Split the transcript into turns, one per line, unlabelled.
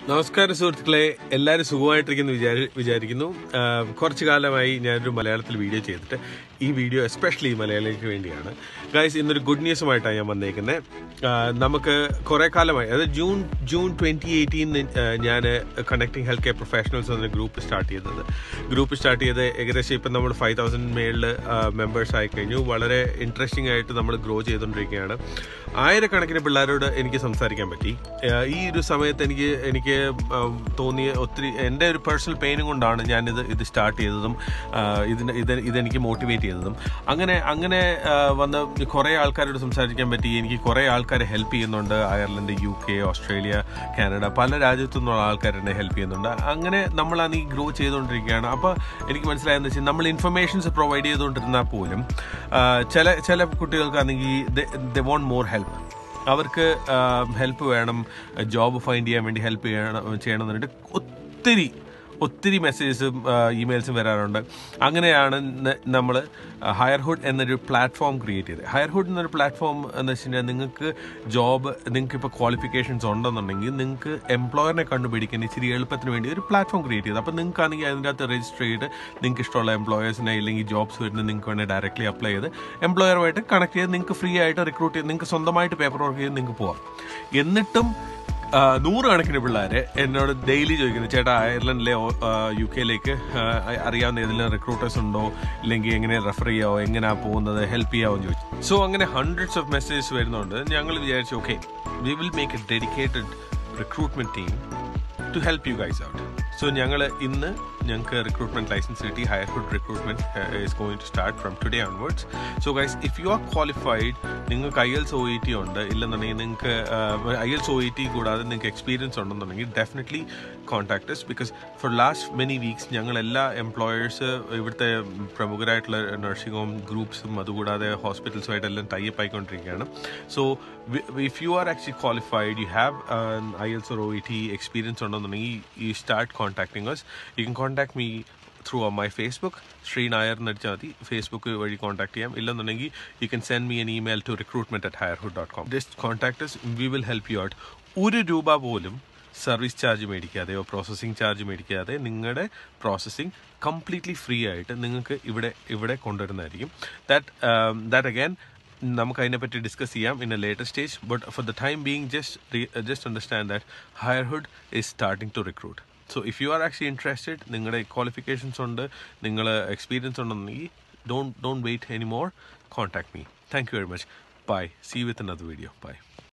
നമസ്കാരം സുഹൃത്തുക്കളെ എല്ലാവരും സുഖമായിട്ടിരിക്കുന്നു വിചാരി വിചാരിക്കുന്നു ആ, കുറച്ച് കാലമായി ഞാനൊരു മലയാളത്തിൽ വീഡിയോ ചെയ്തിട്ട് ഈ വീഡിയോ എസ്പെഷ്യലി മലയാളികൾക്ക് വേണ്ടിയാണ് ഗൈസ് ഇന്നൊരു ഗുഡ് ന്യൂസുമായിട്ടാണ് ഞാൻ വന്നേക്കുന്നത് നമുക്ക് കുറേ കാലമായി അതായത് ജൂൺ ജൂൺ ട്വൻറ്റി എയ്റ്റീൻ ഞാൻ കണക്ടിങ് ഹെൽത്ത് കെയർ പ്രൊഫഷണൽസ് എന്ന ഗ്രൂപ്പ് സ്റ്റാർട്ട് ചെയ്തത് ഗ്രൂപ്പ് സ്റ്റാർട്ട് ചെയ്ത് ഏകദേശം ഇപ്പം നമ്മൾ ഫൈവ് തൗസൻഡ് മേളിൽ മെമ്പേഴ്സ് ആയി കഴിഞ്ഞു വളരെ ഇൻട്രസ്റ്റിംഗ് ആയിട്ട് നമ്മൾ ഗ്രോ ചെയ്തുകൊണ്ടിരിക്കുകയാണ് ആയിരക്കണക്കിന് പിള്ളേരോട് എനിക്ക് സംസാരിക്കാൻ പറ്റി ആ, ഈ ഒരു സമയത്ത് എനിക്ക് എനിക്ക് ഉം, തോന്നിയ ഒത്തിരി എൻ്റെ ഒരു പേഴ്സണൽ പെയിനും കൊണ്ടാണ് ഞാനിത് ഇത് സ്റ്റാർട്ട് ചെയ്തതും ആ, ഇതിന് ഇത് ഇതെനിക്ക് മോട്ടിവേറ്റ് ചെയ്തതും അങ്ങനെ അങ്ങനെ ആ, വന്ന് കുറേ ആൾക്കാരോട് സംസാരിക്കാൻ പറ്റി എനിക്ക് കുറേ ആൾക്കാരെ ഹെൽപ്പ് ചെയ്യുന്നുണ്ട് Ireland U K Australia Canada പല രാജ്യത്തു നിന്നുള്ള ആൾക്കാർ എന്നെ ഹെൽപ്പ് ചെയ്യുന്നുണ്ട് അങ്ങനെ നമ്മളാണ് ഈ ഗ്രോ ചെയ്തുകൊണ്ടിരിക്കുകയാണ് അപ്പോൾ എനിക്ക് മനസ്സിലായെന്ന് വെച്ചാൽ നമ്മൾ ഇൻഫർമേഷൻസ് പ്രൊവൈഡ് ചെയ്തുകൊണ്ടിരുന്നാൽ പോലും ആ, ചില ചില കുട്ടികൾക്കാണെങ്കിൽ ദ വോണ്ട് മോർ ഹെൽപ്പ് അവർക്ക് ഹെൽപ്പ് വേണം ജോബ് ഫൈൻഡ് ചെയ്യാൻ വേണ്ടി ഹെൽപ്പ് ചെയ്യണം ചെയ്യണം എന്ന് പറഞ്ഞിട്ട് ഒത്തിരി ഒത്തിരി മെസ്സേജസും ഇമെയിൽസും വരാറുണ്ട് അങ്ങനെയാണ് നമ്മൾ ഹയർഹുഡ് എന്നൊരു പ്ലാറ്റ്ഫോം ക്രിയേറ്റ് ചെയ്തത് ഹയർഹുഡ് എന്നൊരു പ്ലാറ്റ്ഫോം എന്ന് വെച്ച് കഴിഞ്ഞാൽ നിങ്ങൾക്ക് ജോബ് നിങ്ങൾക്ക് ഇപ്പോൾ ക്വാളിഫിക്കേഷൻസ് ഉണ്ടെന്നുണ്ടെങ്കിൽ നിങ്ങൾക്ക് എംപ്ലോയറിനെ കണ്ടുപിടിക്കാൻ ഇച്ചിരി എളുപ്പത്തിന് വേണ്ടി ഒരു പ്ലാറ്റ്ഫോം ക്രിയേറ്റ് ചെയ്തത് അപ്പോൾ നിങ്ങൾക്കാണെങ്കിൽ അതിൻ്റെ അകത്ത് രജിസ്റ്റർ ചെയ്ത് നിങ്ങൾക്ക് ഇഷ്ടമുള്ള എംപ്ലോയേഴ്സിനെ ഇല്ലെങ്കിൽ ജോബ്സ് വരുന്നത് നിങ്ങൾക്ക് വേണമെങ്കിൽ ഡയറക്റ്റ്ലി അപ്ലൈ ചെയ്ത് എംപ്ലോയറുമായിട്ട് കണക്ട് ചെയ്ത് നിങ്ങൾക്ക് ഫ്രീ ആയിട്ട് റിക്രൂട്ട് ചെയ്ത് നിങ്ങൾക്ക് സ്വന്തമായിട്ട് പേപ്പർ വർക്ക് ചെയ്ത് നിങ്ങൾക്ക് പോവാം എന്നിട്ടും ആ, നൂറുകണക്കിന് പിള്ളേര് എന്നോട് ഡെയിലി ചോദിക്കുന്നു ചേട്ടാ അയർലൻഡിലെ യു കെയിലേക്ക് അറിയാവുന്ന ഏതെങ്കിലും റിക്രൂട്ടേഴ്സ് ഉണ്ടോ ഇല്ലെങ്കിൽ എങ്ങനെ റെഫർ ചെയ്യാവോ എങ്ങനെയാ പോകുന്നത് ഹെൽപ്പ് ചെയ്യാവോ എന്ന് ചോദിച്ചു സോ അങ്ങനെ ഹൺഡ്രഡ്സ് ഓഫ് മെസ്സേജസ് വരുന്നുണ്ട് ഞങ്ങൾ വിചാരിച്ചു okay we will make a dedicated recruitment team to help you guys out so ഞങ്ങൾ ഇന്ന് ഞങ്ങൾക്ക് റിക്രൂട്ട്മെന്റ് ലൈസൻസ് കിട്ടി Hirehood recruitment is going to start from today onwards so guys if you are qualified നിങ്ങൾക്ക് IELTS O E T ഉണ്ട് ഇല്ലെന്നുണ്ടെങ്കിൽ നിങ്ങൾക്ക് IELTS O E T കൂടാതെ നിങ്ങൾക്ക് എക്സ്പീരിയൻസ് ഉണ്ടെന്നുണ്ടെങ്കിൽ definitely contact because for last many weeks ഞങ്ങൾ എല്ലാ employers ഇവിടുത്തെ പ്രമുഖരായിട്ടുള്ള നഴ്സിംഗ് ഹോം ഗ്രൂപ്പ്സും അതുകൂടാതെ ഹോസ്പിറ്റൽസുമായിട്ട് എല്ലാം ടൈപ്പ് ആയിക്കൊണ്ടിരിക്കുകയാണ് so if you are actually qualified you have IELTS or O E T experience ഉണ്ടെന്നുണ്ടെങ്കിൽ ഈ start contacting us you can contact me through my Facebook Sree Nair എന്ന് അടിച്ചാൽ മതി ഫേസ്ബുക്ക് വഴി കോൺടാക്ട് ചെയ്യാം ഇല്ലെന്നുണ്ടെങ്കിൽ you can send me an email to recruitment at Hirehood dot com just contact we will help you out ഒരു രൂപ പോലും service charge മേടിക്കാതെയോ പ്രോസസ്സിംഗ് ചാർജ് മേടിക്കാതെ നിങ്ങളുടെ പ്രോസസ്സിംഗ് കംപ്ലീറ്റ്ലി ഫ്രീ ആയിട്ട് നിങ്ങൾക്ക് ഇവിടെ ഇവിടെ കൊണ്ടുവരുന്നതായിരിക്കും ദാറ്റ് ദാറ്റ് അഗൈൻ നമുക്ക് അതിനെപ്പറ്റി ഡിസ്കസ് ചെയ്യാം in a later stage but for the time being just just understand that Hirehood is starting to recruit so if you are actually interested നിങ്ങളുടെ ക്വാളിഫിക്കേഷൻസ് ഉണ്ട് നിങ്ങൾ എക്സ്പീരിയൻസ് ഉണ്ടെന്നുണ്ടെങ്കിൽ don't don't wait any more contact me thank you very much bye see with another video by